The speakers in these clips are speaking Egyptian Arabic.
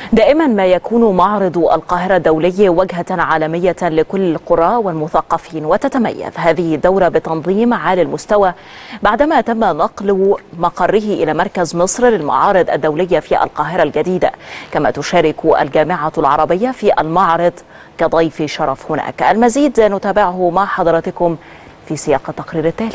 دائما ما يكون معرض القاهرة الدولي وجهة عالمية لكل القرى والمثقفين وتتميز هذه الدورة بتنظيم عالي المستوى بعدما تم نقل مقره إلى مركز مصر للمعارض الدولية في القاهرة الجديدة كما تشارك الجامعة العربية في المعرض كضيف شرف هناك المزيد نتابعه مع حضراتكم في سياق التقرير التالي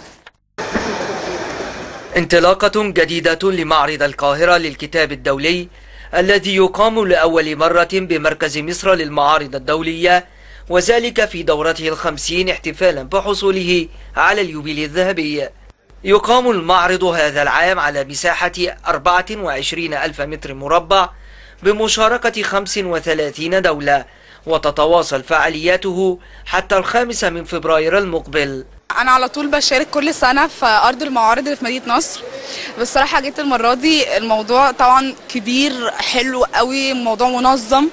انطلاقة جديدة لمعرض القاهرة للكتاب الدولي الذي يقام لأول مرة بمركز مصر للمعارض الدولية وذلك في دورته الخمسين احتفالا بحصوله على اليوبيل الذهبي يقام المعرض هذا العام على مساحة 24 ألف متر مربع بمشاركة 35 دولة وتتواصل فعالياته حتى الخامس من فبراير المقبل انا على طول بشارك كل سنه في ارض المعارض اللي في مدينه نصر بصراحه جيت المره دي الموضوع طبعا كبير حلو قوي موضوع منظم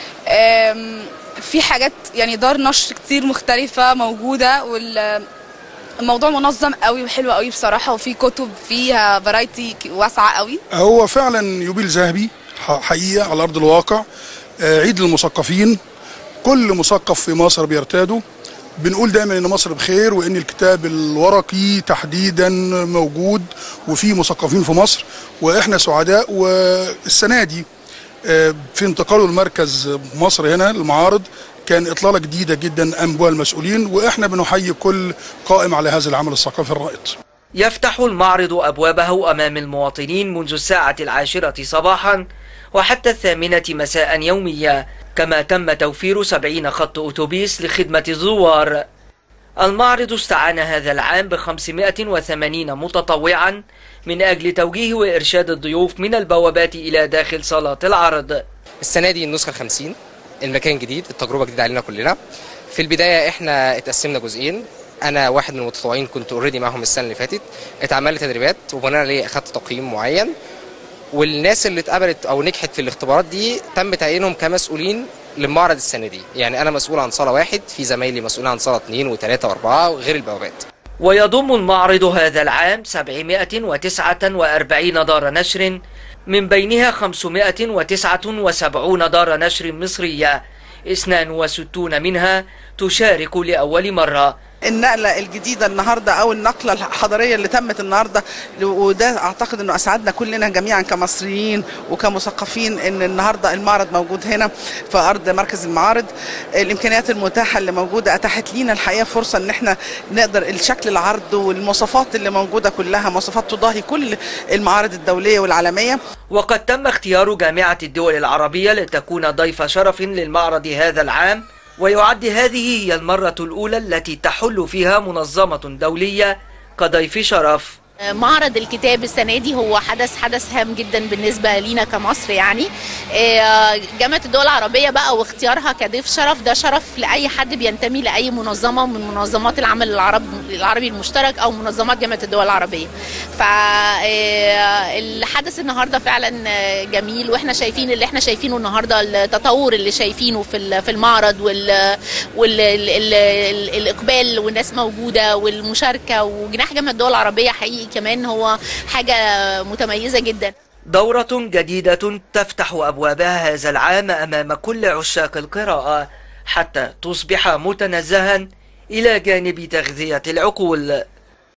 في حاجات يعني دار نشر كتير مختلفه موجوده وال الموضوع منظم قوي وحلو قوي بصراحه وفي كتب فيها فرايتي واسعه قوي هو فعلا يوبيل ذهبي حقيقه على ارض الواقع عيد للمثقفين كل مثقف في مصر بيرتاده بنقول دايما ان مصر بخير وان الكتاب الورقي تحديدا موجود وفي مثقفين في مصر واحنا سعداء والسنه دي في انتقاله المركز مصر هنا المعارض كان اطلاله جديده جدا قام بها المسؤولين واحنا بنحيي كل قائم على هذا العمل الثقافي الرائد. يفتح المعرض ابوابه امام المواطنين منذ الساعه العاشره صباحا وحتى الثامنه مساء يوميا كما تم توفير 70 خط أتوبيس لخدمة الزوار المعرض استعان هذا العام ب 580 متطوعا من أجل توجيه وإرشاد الضيوف من البوابات إلى داخل صالات العرض السنة دي النسخة الخمسين المكان جديد التجربة جديدة علينا كلنا في البداية احنا اتقسمنا جزئين انا واحد من المتطوعين كنت اوريدي معاهم السنه اللي فاتت اتعمل لي تدريبات وبناء عليه اخدت تقييم معين والناس اللي اتقبلت او نجحت في الاختبارات دي تم تعيينهم كمسؤولين للمعرض السنه دي يعني انا مسؤول عن صاله واحد في زمايلي مسؤولين عن صاله اثنين وثلاثه واربعه وغير البوابات ويضم المعرض هذا العام 749 دار نشر من بينها 579 دار نشر مصرية 62 منها تشارك لأول مرة النقله الجديده النهارده او النقله الحضاريه اللي تمت النهارده وده اعتقد انه اسعدنا كلنا جميعا كمصريين وكمثقفين ان النهارده المعرض موجود هنا في ارض مركز المعارض الامكانيات المتاحه اللي موجوده اتاحت لينا الحقيقه فرصه ان احنا نقدر الشكل العرض والمواصفات اللي موجوده كلها مواصفات تضاهي كل المعارض الدوليه والعالميه وقد تم اختيار جامعه الدول العربيه لتكون ضيف شرف للمعرض هذا العام ويعد هذه هي المرة الأولى التي تحل فيها منظمة دولية كضيف شرف معرض الكتاب السنه دي هو حدث حدث هام جدا بالنسبه لينا كمصر يعني جامعه الدول العربيه بقى واختيارها كضيف شرف ده شرف لاي حد بينتمي لاي منظمه من منظمات العمل العربي العربي المشترك او منظمات جامعه الدول العربيه فالحدث النهارده فعلا جميل واحنا شايفين اللي احنا شايفينه النهارده التطور اللي شايفينه في في المعرض وال والاقبال والناس موجوده والمشاركه وجناح جامعه الدول العربيه حقيقي كمان هو حاجة متميزة جدا دورة جديدة تفتح أبوابها هذا العام أمام كل عشاق القراءة حتى تصبح متنزها إلى جانب تغذية العقول